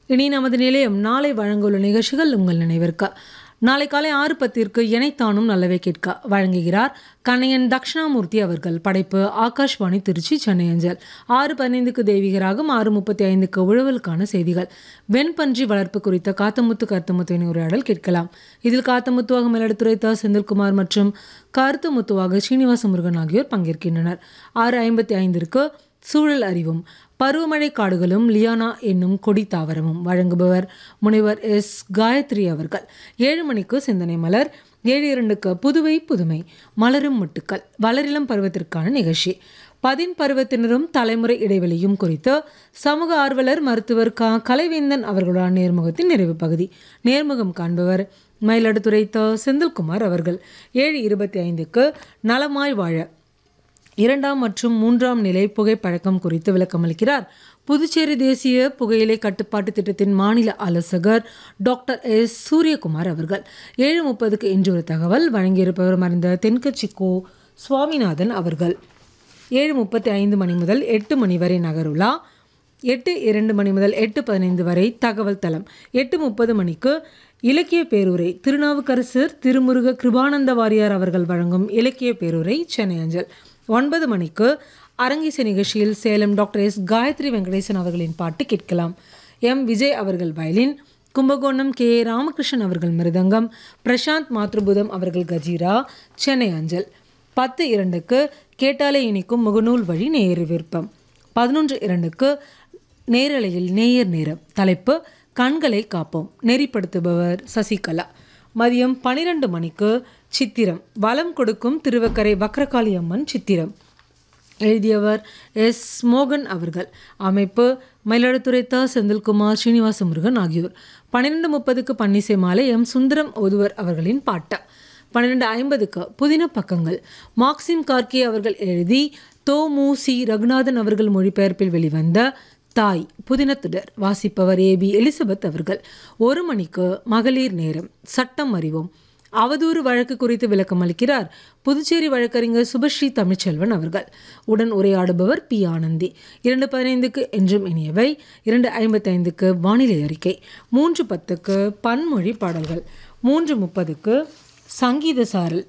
இனி நமது நிலையம் நாளை வழங்குள்ள நிகழ்ச்சிகள் உங்கள் நினைவிற்கு நாளை காலை ஆறு பத்திற்கு இணைத்தானும் நல்லவை கேட்க வழங்குகிறார் கண்ணையன் தக்ஷணாமூர்த்தி அவர்கள் படைப்பு ஆகாஷ்வாணி திருச்சி சென்னை அஞ்சல் ஆறு பதினைந்துக்கு தெய்வீகராகும் ஆறு முப்பத்தி ஐந்துக்கு உழவலுக்கான செய்திகள் வெண்பன்றி வளர்ப்பு குறித்த காத்தமுத்து கருத்துமுத்துவின் உரையாடல் கேட்கலாம் இதில் காத்தமுத்துவாக மயிலாடுதுறை த செந்தில்குமார் மற்றும் கருத்துமுத்துவாக ஸ்ரீனிவாச முருகன் ஆகியோர் பங்கேற்கின்றனர் ஆறு ஐம்பத்தி ஐந்திற்கு சூழல் அறிவும் பருவமழை காடுகளும் லியானா என்னும் கொடி தாவரமும் வழங்குபவர் முனைவர் எஸ் காயத்ரி அவர்கள் ஏழு மணிக்கு சிந்தனை மலர் ஏழு இரண்டுக்கு புதுவை புதுமை மலரும் முட்டுக்கள் வளரிளம் பருவத்திற்கான நிகழ்ச்சி பதின் பருவத்தினரும் தலைமுறை இடைவெளியும் குறித்து சமூக ஆர்வலர் மருத்துவர் க கலைவேந்தன் அவர்களுடன் நேர்முகத்தின் நிறைவு பகுதி நேர்முகம் காண்பவர் மயிலாடுதுறை த செந்தில்குமார் அவர்கள் ஏழு இருபத்தி ஐந்துக்கு நலமாய் வாழ இரண்டாம் மற்றும் மூன்றாம் நிலை புகைப்பழக்கம் குறித்து விளக்கமளிக்கிறார் புதுச்சேரி தேசிய புகையிலை கட்டுப்பாட்டு திட்டத்தின் மாநில ஆலோசகர் டாக்டர் எஸ் சூரியகுமார் அவர்கள் ஏழு முப்பதுக்கு இன்று ஒரு தகவல் வழங்கியிருப்பவர் மறைந்த தென்கட்சி கோ சுவாமிநாதன் அவர்கள் ஏழு முப்பத்தி ஐந்து மணி முதல் எட்டு மணி வரை நகருலா எட்டு இரண்டு மணி முதல் எட்டு பதினைந்து வரை தகவல் தளம் எட்டு முப்பது மணிக்கு இலக்கிய பேருரை திருநாவுக்கரசர் திருமுருக கிருபானந்த வாரியார் அவர்கள் வழங்கும் இலக்கிய பேருரை சென்னை அஞ்சல் ஒன்பது மணிக்கு அரங்கிசை நிகழ்ச்சியில் சேலம் டாக்டர் எஸ் காயத்ரி வெங்கடேசன் அவர்களின் பாட்டு கேட்கலாம் எம் விஜய் அவர்கள் வயலின் கும்பகோணம் கே ராமகிருஷ்ணன் அவர்கள் மிருதங்கம் பிரசாந்த் மாத்ருபுதம் அவர்கள் கஜீரா சென்னை அஞ்சல் பத்து இரண்டுக்கு கேட்டாலே இனிக்கும் முகநூல் வழி நேயர் விருப்பம் பதினொன்று இரண்டுக்கு நேரலையில் நேயர் நேரம் தலைப்பு கண்களை காப்போம் நெறிப்படுத்துபவர் சசிகலா மதியம் பனிரெண்டு மணிக்கு சித்திரம் வளம் கொடுக்கும் திருவக்கரை வக்ரகாளி அம்மன் சித்திரம் எழுதியவர் எஸ் மோகன் அவர்கள் அமைப்பு மயிலாடுதுறை த செந்தில்குமார் ஸ்ரீனிவாச முருகன் ஆகியோர் பன்னிரெண்டு முப்பதுக்கு பன்னிசை மாலை எம் சுந்தரம் ஓதுவர் அவர்களின் பாட்டா பன்னிரெண்டு ஐம்பதுக்கு புதின பக்கங்கள் மார்க்சிம் கார்கே அவர்கள் எழுதி தோ மு சி ரகுநாதன் அவர்கள் மொழிபெயர்ப்பில் வெளிவந்த தாய் புதினத்துடர் வாசிப்பவர் ஏ பி எலிசபெத் அவர்கள் ஒரு மணிக்கு மகளிர் நேரம் சட்டம் அறிவோம் அவதூறு வழக்கு குறித்து விளக்கம் அளிக்கிறார் புதுச்சேரி வழக்கறிஞர் சுபஸ்ரீ தமிழ்ச்செல்வன் அவர்கள் உடன் உரையாடுபவர் பி ஆனந்தி இரண்டு பதினைந்துக்கு என்றும் இனியவை இரண்டு ஐம்பத்தைந்துக்கு வானிலை அறிக்கை மூன்று பத்துக்கு பன்மொழி பாடல்கள் மூன்று முப்பதுக்கு சங்கீத சாரல்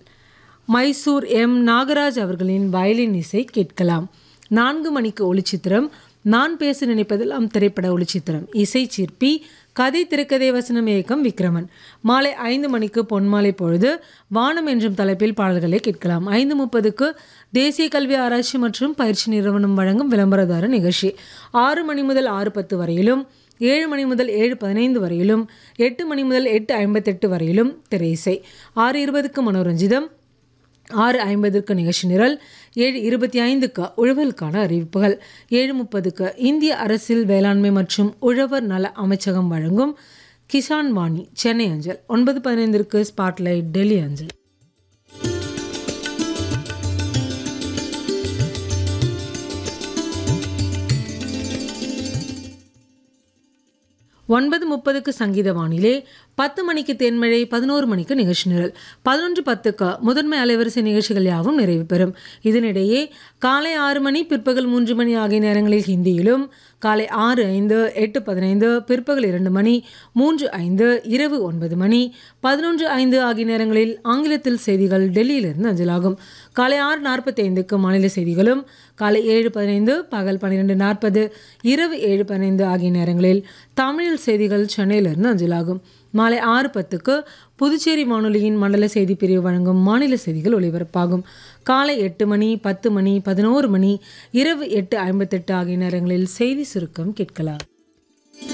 மைசூர் எம் நாகராஜ் அவர்களின் வயலின் இசை கேட்கலாம் நான்கு மணிக்கு ஒளிச்சித்திரம் நான் பேச நினைப்பதெல்லாம் திரைப்பட ஒளிச்சித்திரம் இசை சிற்பி கதை திரைக்கதை வசனம் இயக்கம் விக்ரமன் மாலை ஐந்து மணிக்கு பொன்மாலை பொழுது வானம் என்றும் தலைப்பில் பாடல்களை கேட்கலாம் ஐந்து முப்பதுக்கு தேசிய கல்வி ஆராய்ச்சி மற்றும் பயிற்சி நிறுவனம் வழங்கும் விளம்பரதார நிகழ்ச்சி ஆறு மணி முதல் ஆறு பத்து வரையிலும் ஏழு மணி முதல் ஏழு பதினைந்து வரையிலும் எட்டு மணி முதல் எட்டு ஐம்பத்தெட்டு வரையிலும் திரை இசை ஆறு இருபதுக்கு மனோரஞ்சிதம் ஆறு ஐம்பதுக்கு நிகழ்ச்சி நிரல் ஏழு இருபத்தி ஐந்துக்கு உழவலுக்கான அறிவிப்புகள் ஏழு முப்பதுக்கு இந்திய அரசில் வேளாண்மை மற்றும் உழவர் நல அமைச்சகம் வழங்கும் கிசான் வாணி சென்னை அஞ்சல் ஒன்பது பதினைந்திற்கு ஸ்பாட்லைட் டெல்லி அஞ்சல் ஒன்பது முப்பதுக்கு சங்கீத வானிலை பத்து மணிக்கு தென்மழை பதினோரு மணிக்கு நிகழ்ச்சி நிரல் பதினொன்று பத்துக்கு முதன்மை அலைவரிசை நிகழ்ச்சிகள் யாவும் நிறைவு பெறும் இதனிடையே காலை ஆறு மணி பிற்பகல் மூன்று மணி ஆகிய நேரங்களில் ஹிந்தியிலும் காலை ஆறு ஐந்து எட்டு பதினைந்து பிற்பகல் இரண்டு மணி மூன்று ஐந்து இரவு ஒன்பது மணி பதினொன்று ஐந்து ஆகிய நேரங்களில் ஆங்கிலத்தில் செய்திகள் டெல்லியிலிருந்து அஞ்சலாகும் காலை ஆறு நாற்பத்தி ஐந்துக்கு மாநில செய்திகளும் காலை ஏழு பதினைந்து பகல் பன்னிரெண்டு நாற்பது இரவு ஏழு பதினைந்து ஆகிய நேரங்களில் தமிழில் செய்திகள் சென்னையிலிருந்து அஞ்சலாகும் மாலை ஆறு பத்துக்கு புதுச்சேரி வானொலியின் மண்டல செய்தி பிரிவு வழங்கும் மாநில செய்திகள் ஒலிபரப்பாகும் காலை எட்டு மணி பத்து மணி பதினோரு மணி இரவு எட்டு ஐம்பத்தெட்டு ஆகிய நேரங்களில் செய்தி சுருக்கம் கேட்கலாம்